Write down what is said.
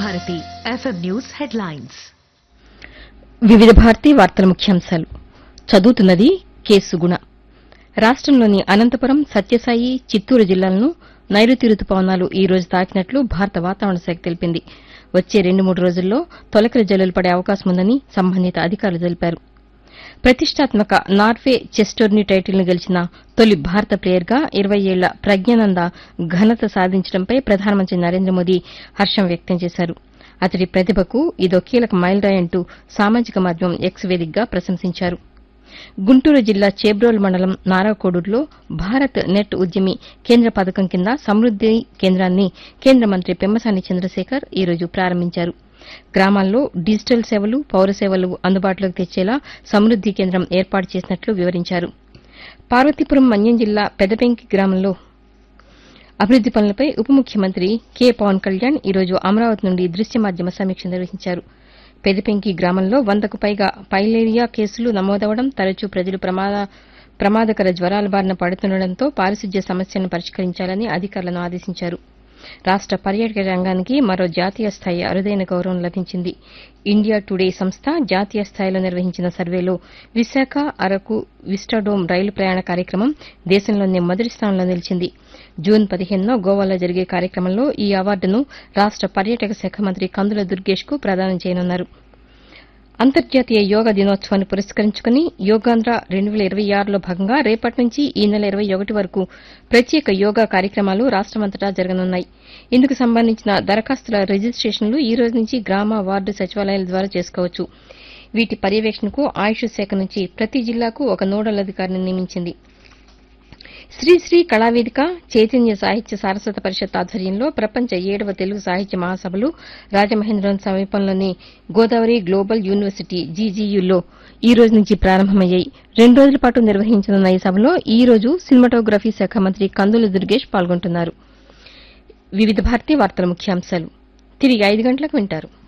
Bharati FM news headlines వివిధ భారతి వార్తల ముఖ్యాంశాలు చదువుతున్నది కేసు గుణ రాష్టంలోని అనంతపురం సత్యసాయి చిత్తూరు జిల్లాలను నైరుతి రుతుపవనాలు ఈ రోజు తాకినట్లు భారత వాతావరణ శాఖ తెలిపింది వచ్చే రెండు మూడు రోజుల్లో తొలకరి జల్లులు పడే అవకాశం ఉందని సంబంధిత అధికారులు తెలిపారు ప్రతిష్టాత్మక నార్వే చెస్ టోర్నీ టైటిల్ను గెలిచిన తొలి భారత ప్లేయర్గా ఇరవై ఏళ్ల ప్రజ్ఞానంద ఘనత సాధించడంపై ప్రధానమంత్రి నరేంద్ర మోదీ హర్షం వ్యక్తం చేశారు అతడి ప్రతిభకు ఇదో కీలక మైలురాయి అంటూ సామాజిక మాధ్యమం ఎక్స్ వేదికగా ప్రశంసించారు గుంటూరు జిల్లా చేబ్రోల్ మండలం నారాకోడూరులో భారత్ నెట్ ఉద్యమి కేంద్ర పథకం కింద సమృద్ది కేంద్రాన్ని కేంద్ర మంత్రి పెమ్మసాని చంద్రశేఖర్ ఈ రోజు ప్రారంభించారు గ్రామాల్లో డిజిటల్ సేవలు పౌర సేవలు అందుబాటులోకి తెచ్చేలా సమృద్ది కేంద్రం ఏర్పాటు చేసినట్లు వివరించారు పార్వతీపురం మన్యం జిల్లా పెదపెంకి గ్రామంలో అభివృద్ది పనులపై ఉప ముఖ్యమంత్రి కె పవన్ కళ్యాణ్ ఈ రోజు అమరావతి నుండి దృశ్య మాధ్యమ సమీక్ష నిర్వహించారు పెదపెంకి గ్రామంలో వందకు పైగా పైలేరియా కేసులు నమోదవడం తరచూ ప్రజలు ప్రమాద ప్రమాదకర జ్వరాల బారిన పడుతుండటంతో పారిశుద్ధ్య సమస్యలను పరిష్కరించాలని అధికారులను ఆదేశించారు రాష్ట పర్యాటక రంగానికి మరో జాతీయ స్థాయి అరుదైన గౌరవం లభించింది ఇండియా టుడే సంస్థ జాతీయ స్థాయిలో నిర్వహించిన సర్వేలో విశాఖ అరకు విస్టాడోమ్ రైలు ప్రయాణ కార్యక్రమం దేశంలోనే మొదటి స్థానంలో నిలిచింది జూన్ పదిహేనున గోవాలో జరిగే కార్యక్రమంలో ఈ అవార్డును రాష్ట పర్యాటక శాఖ మంత్రి కందుల దుర్గేష్ కు ప్రదానం చేయనున్నారు అంతర్జాతీయ యోగా దినోత్సవాన్ని పురస్కరించుకుని యోగాంధ్ర రెండు వేల ఇరవై ఆరులో భాగంగా రేపటి నుంచి ఈ నెల ఇరవై ఒకటి వరకు ప్రత్యేక యోగా కార్యక్రమాలు రాష్టమంతటా జరగనున్నాయి ఇందుకు సంబంధించిన దరఖాస్తుల రిజిస్టేషన్లు ఈ రోజు నుంచి గ్రామ వార్డు సచివాలయాల ద్వారా చేసుకోవచ్చు వీటి పర్యవేక్షణకు ఆయుష్ శాఖ నుంచి ప్రతి జిల్లాకు ఒక నోడల్ అధికారిని నియమించింది శ్రీశ్రీ కళావేదిక చైతన్య సాహిత్య సారస్వత పరిషత్ ఆధ్వర్యంలో ప్రపంచ ఏడవ తెలుగు సాహిత్య మహాసభలు రాజమహేంద్రవరం సమీపంలోని గోదావరి గ్లోబల్ యూనివర్సిటీ జీజీయూలో ఈ రోజు నుంచి ప్రారంభమయ్యాయి రెండు రోజుల పాటు నిర్వహించనున్న ఈ సభలో ఈ రోజు సినిమాటోగ్రఫీ శాఖ మంత్రి కందుల దుర్గేష్ పాల్గొంటున్నారు వివిధ భారతీ వార్తల ముఖ్యాంశాలు తిరిగి ఐదు గంటలకు వింటారు